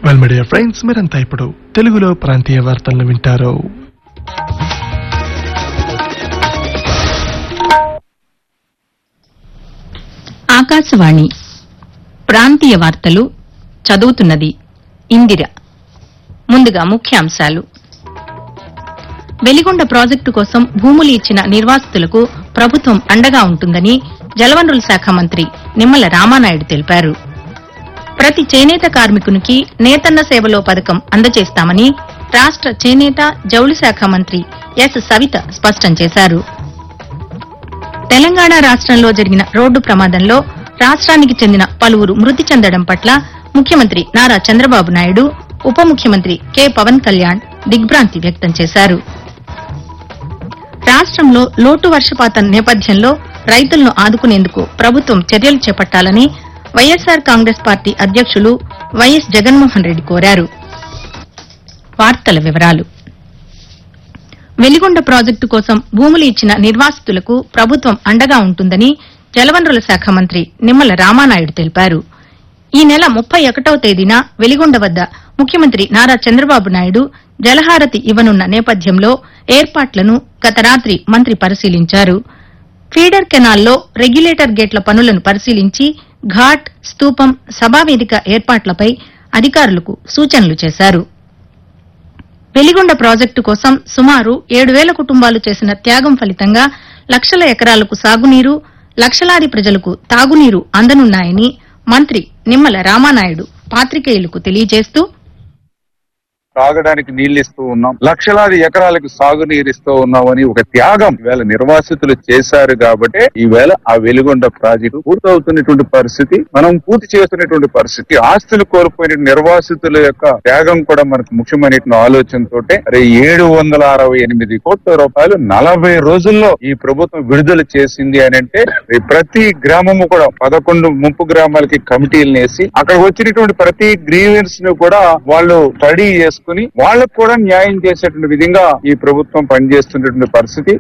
well media friends మీరంతా ఇప్పుడు తెలుగులో ప్రాంతీయ వార్తలను వింటారు ఆకాశవాణి ప్రాంతీయ వార్తలు చదువుతున్నది ఇందిర ముందుగా ముఖ్యాంశాలు వెలిగొండ ప్రాజెక్టు కోసం భూములు ఇచ్చిన నిర్వాసితులకు ప్రభుత్వం అండగా ఉంటుందని జలవనరుల శాఖ మంత్రి నిమ్మల రామానాయుడు తెలిపారు ప్రతి చేనేత కార్మికునికి నేతన్న సేవలో పథకం అందజేస్తామని రాష్ట చేనేత జౌళి శాఖ మంత్రి ఎస్ సవిత స్పష్టం చేశారు తెలంగాణ రాష్ట్రంలో జరిగిన రోడ్డు ప్రమాదంలో రాష్ట్రానికి చెందిన పలువురు మృతి చెందడం పట్ల ముఖ్యమంత్రి నారా చంద్రబాబు నాయుడు ఉప ముఖ్యమంత్రి కె పవన్ కళ్యాణ్ దిగ్భ్రాంతి వ్యక్తం చేశారు రాష్ట్రంలో లోటు వర్షపాతం నేపథ్యంలో రైతులను ఆదుకునేందుకు ప్రభుత్వం చర్యలు చేపట్టాలని వైఎస్సార్ కాంగ్రెస్ పార్టీ అధ్యక్షులు వైఎస్ జగన్మోహన్ రెడ్డి కోరారు వార్తల వివరాలు వెలిగొండ ప్రాజెక్టు కోసం భూములు ఇచ్చిన నిర్వాసితులకు ప్రభుత్వం అండగా ఉంటుందని జలవనరుల శాఖ మంత్రి నిమ్మల రామానాయుడు తెలిపారు ఈ నెల ముప్పై ఒకటవ తేదీన వెలిగొండ వద్ద ముఖ్యమంత్రి నారా చంద్రబాబు నాయుడు జలహారతి ఇవ్వనున్న నేపథ్యంలో ఏర్పాట్లను గత రాత్రి మంత్రి పరిశీలించారు ఫీడర్ కెనాల్లో రెగ్యులేటర్ గేట్ల పనులను పరిశీలించి ఘాట్ స్తూపం సభావేదిక ఏర్పాట్లపై అధికారులకు సూచనలు చేశారు వెలిగొండ ప్రాజెక్టు కోసం సుమారు ఏడు వేల కుటుంబాలు చేసిన త్యాగం ఫలితంగా లక్షల ఎకరాలకు సాగునీరు లక్షలాది ప్రజలకు తాగునీరు అందనున్నాయని మంత్రి నిమ్మల రామానాయుడు పాత్రికేయులకు తెలియజేస్తూ తాగడానికి నీళ్లు ఇస్తూ ఉన్నాం లక్షలాది ఎకరాలకు సాగునీరు ఇస్తూ ఉన్నామని ఒక త్యాగం ఈవేళ నిర్వాసితులు చేశారు కాబట్టి ఈవేళ ఆ వెలుగొండ ప్రాజెక్టు పూర్తవుతున్నటువంటి పరిస్థితి మనం పూర్తి చేస్తున్నటువంటి పరిస్థితి ఆస్తులు కోల్పోయిన నిర్వాసితుల యొక్క త్యాగం కూడా మనకు ముఖ్యమైనటువంటి ఆలోచనతో మరి ఏడు వందల అరవై ఎనిమిది కోట్ల రూపాయలు నలభై రోజుల్లో ఈ ప్రభుత్వం విడుదల చేసింది అని అంటే ఈ ప్రతి గ్రామము కూడా పదకొండు ముంపు గ్రామాలకి కమిటీలు వేసి అక్కడ వచ్చినటువంటి ప్రతి గ్రీవెన్స్ ను కూడా వాళ్ళు స్టడీ చేసుకుని వాళ్ళకు కూడా న్యాయం చేసేటువంటి విధంగా ఈ ప్రభుత్వం పనిచేస్తున్నటువంటి పరిస్థితి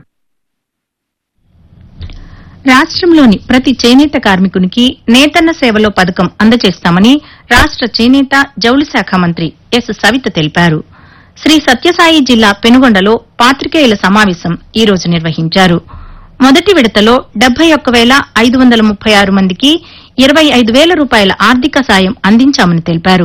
రాష్ట్రంలోని ప్రతి చేనేత కార్మికునికి నేతన్న సేవలో పథకం అందజేస్తామని రాష్ట చేనేత జౌళి శాఖ మంత్రి ఎస్ సవిత తెలిపారు శ్రీ సత్యసాయి జిల్లా పెనుగొండలో పాత్రికేయుల సమావేశం ఈ రోజు నిర్వహించారు మొదటి విడతలో డెబ్బై ఒక్క వేల ఐదు వందల ముప్పై ఆరు మందికి ఇరవై ఐదు వేల రూపాయల ఆర్థిక సాయం అందించామని తెలిపారు